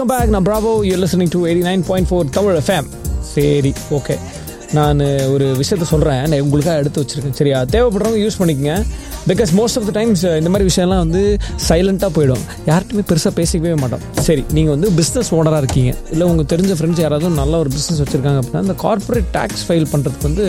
welcome back நான் Bravo you listening to eighty nine point four Tamil FM சரி okay நான் ஒரு விஷயத்த சொல்கிறேன் நான் உங்களுக்காக எடுத்து வச்சுருக்கேன் சரியா தேவைப்படுறவங்க யூஸ் பண்ணிக்கங்க because most of the times இந்த மாதிரி விஷயம்லாம் வந்து சைலண்ட்டாக போயிடும் யார்கிட்டையுமே பெருசாக பேசிக்கவே மாட்டோம் சரி நீங்கள் வந்து பிஸ்னஸ் ஓனராக இருக்கீங்க இல்லை உங்களுக்கு தெரிஞ்ச ஃப்ரெண்ட்ஸ் யாராவது நல்ல ஒரு பிஸ்னஸ் வச்சுருக்காங்க அப்படின்னா இந்த கார்ப்பரேட் டேக்ஸ் ஃபைல் பண்ணுறதுக்கு வந்து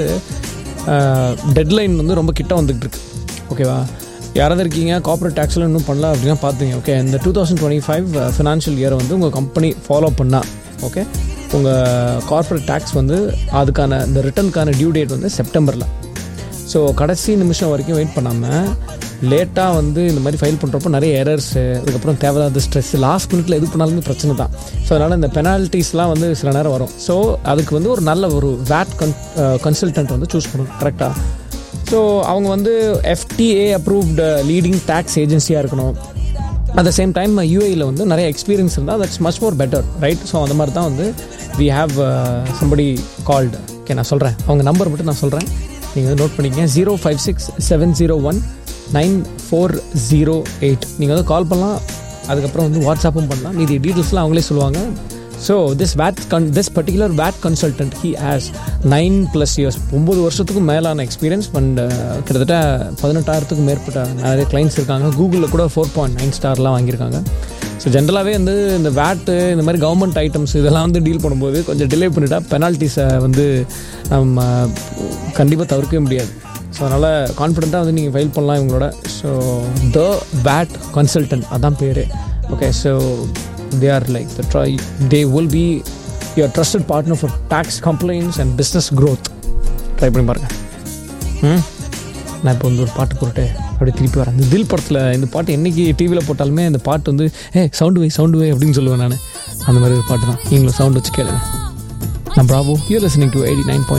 டெட்லைன் வந்து ரொம்ப கிட்ட வந்துகிட்டு இருக்கு ஓகேவா யாராவது இருக்கீங்க கார்ப்பரேட் டேக்ஸில் இன்னும் பண்ணல அப்படின்னா பார்த்துங்க ஓகே இந்த two thousand twenty five financial year வந்து உங்கள் கம்பெனி ஃபாலோ பண்ணால் ஓகே உங்கள் கார்ப்பரேட் டேக்ஸ் வந்து அதுக்கான இந்த ரிட்டர்னுக்கான டியூ டேட் வந்து செப்டம்பரில் ஸோ கடைசி நிமிஷம் வரைக்கும் வெயிட் பண்ணாமல் லேட்டாக வந்து இந்த மாதிரி ஃபைல் பண்ணுறப்போ நிறைய எரர்ஸு அதுக்கப்புறம் தேவையில்லாத ஸ்ட்ரெஸ் லாஸ்ட் மினிட்ல எது பண்ணாலுமே பிரச்சனை தான் ஸோ அதனால் இந்த பெனால்ட்டிஸ்லாம் வந்து சில நேரம் வரும் ஸோ அதுக்கு வந்து ஒரு நல்ல ஒரு வேட் கன் கன்சல்டன்ட் வந்து சூஸ் பண்ணணும் கரெக்டாக ஸோ அவங்க வந்து எஃப்டிஏ அப்ரூவ்டு லீடிங் டேக்ஸ் ஏஜென்சியாக இருக்கணும் அட் த சேம் டைம் யூஏயில் வந்து நிறைய எக்ஸ்பீரியன்ஸ் இருந்தால் that's much more better right so அந்த மாதிரி தான் வந்து we have somebody called okay நான் சொல்கிறேன் அவங்க நம்பர் மட்டும் நான் சொல்கிறேன் நீங்கள் வந்து நோட் பண்ணிக்கங்க zero five six seven zero one nine four zero eight நீங்கள் வந்து கால் பண்ணலாம் அதுக்கப்புறம் வந்து வாட்ஸ்அப்பும் பண்ணலாம் மீதி டீட்டெயில்ஸ்லாம் அவங்களே சொல்லுவாங்க so this VAT con this particular VAT consultant he has nine plus years ஒம்பது வருஷத்துக்கும் மேலான எக்ஸ்பீரியன்ஸ் அண்ட் கிட்டத்தட்ட பதினெட்டாயிரத்துக்கும் மேற்பட்ட நிறைய கிளைண்ட்ஸ் இருக்காங்க கூகுளில் கூட ஃபோர் பாயிண்ட் நைன் ஸ்டார்லாம் வாங்கியிருக்காங்க ஸோ ஜென்ரலாகவே வந்து இந்த வேட்டு இந்த மாதிரி கவர்மெண்ட் ஐட்டம்ஸ் இதெல்லாம் வந்து டீல் பண்ணும்போது கொஞ்சம் டிலே பண்ணிட்டா பெனால்ட்டிஸை வந்து நம்ம கண்டிப்பாக தவிர்க்கவே முடியாது ஸோ அதனால் கான்ஃபிடென்ட்டாக வந்து நீங்கள் ஃபைல் பண்ணலாம் இவங்களோட ஸோ த வேட் கன்சல்டன்ட் அதான் பேர் okay so they are like the try they will be your trusted partner for tax complaints and business growth try பண்ணி பாருங்க ம் நான் இப்போ வந்து ஒரு பாட்டு போட்டு அப்படியே திருப்பி வரேன் இந்த தில் படத்தில் இந்த பாட்டு என்னைக்கு டிவியில் போட்டாலுமே இந்த பாட்டு வந்து ஏ சவுண்டு வை சவுண்டு வை அப்படின்னு சொல்லுவேன் நான் அந்த மாதிரி ஒரு பாட்டு தான் நீங்களும் சவுண்ட் வச்சு கேளுங்க நான் ப்ராபோ you listening to eighty nine